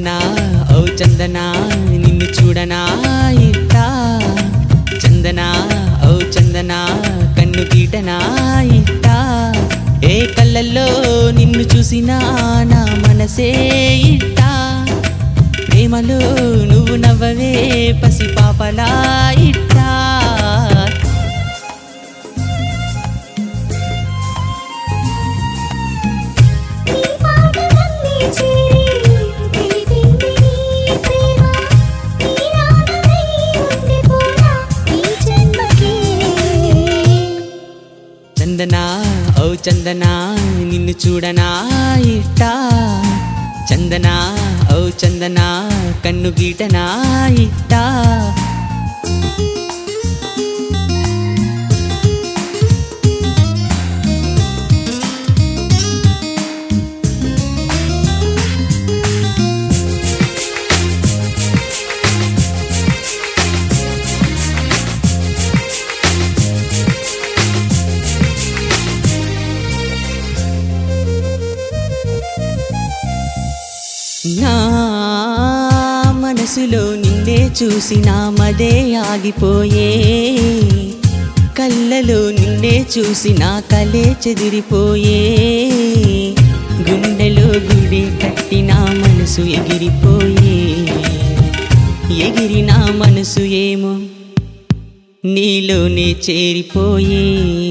చందనా ఓ చందనా నిన్ను చూడనా ఇట్టా చందనా ఓ చందనా కన్ను గీటనా ఇట్టా ఏ కళ్ళల్లో నిన్ను చూసినా నా మనసే ఇట్టా ప్రేమలో నువ్వు నవ్వవే పసి పాపలా ఇట్టా నీ పాటలన్నీ చేరి తెలిపింది నీ ప్రేమ నీ రాగమై ఉండిపోనా ఈ జన్మకే చందనా ఓ చందనా నిన్ను చూడనా ఇట్టా చందనా ఓ చందనా కన్ను గీటనా ఇట్టా నా మనసులో నిన్నే చూసి నా మదే ఆగిపోయే కళ్ళలో నిన్నే చూసి నా కలే చెదిరిపోయే గుండెలో గుడి కట్టి నా మనసు ఎగిరిపోయే ఎగిరి నా మనసు ఏమో నీలోనే చేరిపోయే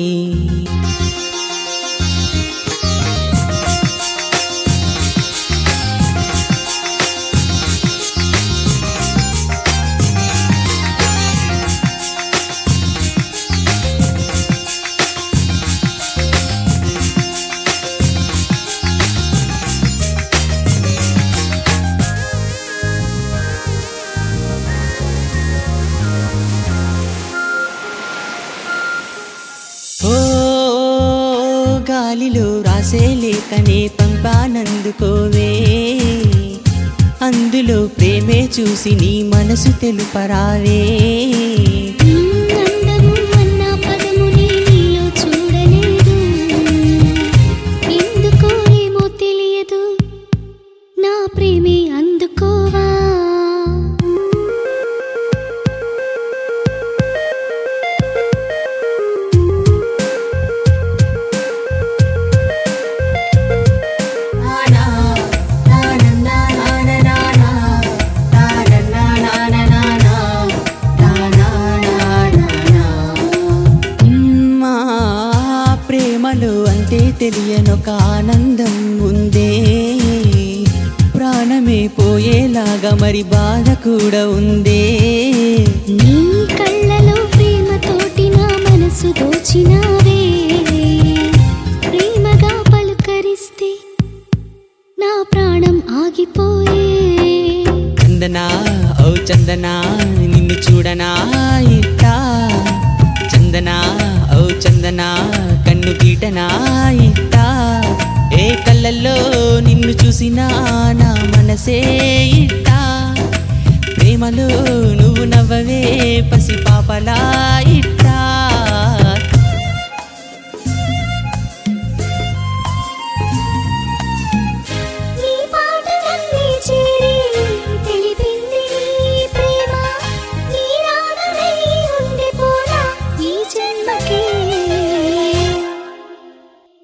ఓ గాలిలో రాసే లేఖనే పంపానందుకోవే అందులో ప్రేమే చూసి నీ మనసు తెలుపరావే అందము అన్న పదముని నీలో చూడలేదు ఎందుకో ఏమో తెలియదు నా ప్రేమే అందుకోవా మా ప్రేమలో అంటే తెలియనొక ఆనందం ఉందే ప్రాణమే పోయేలాగా మరి బాధ కూడా ఉందే నీ కళ్ళలో ప్రేమతోటి నా మనసు దోచినావే ప్రేమగా పలుకరిస్తే నా ప్రాణం ఆగిపోయే చందనా ఓ చందనా నిన్ను చూడనా ఇట్టా చందనా ఓ చందనా కన్ను గీటనా ఇట్టా ఏ కళ్ళల్లో నిన్ను చూసినా నా మనసే ఇట్టా ప్రేమలో నువ్వు నవ్వవే పసి పాపలా ఇట్టా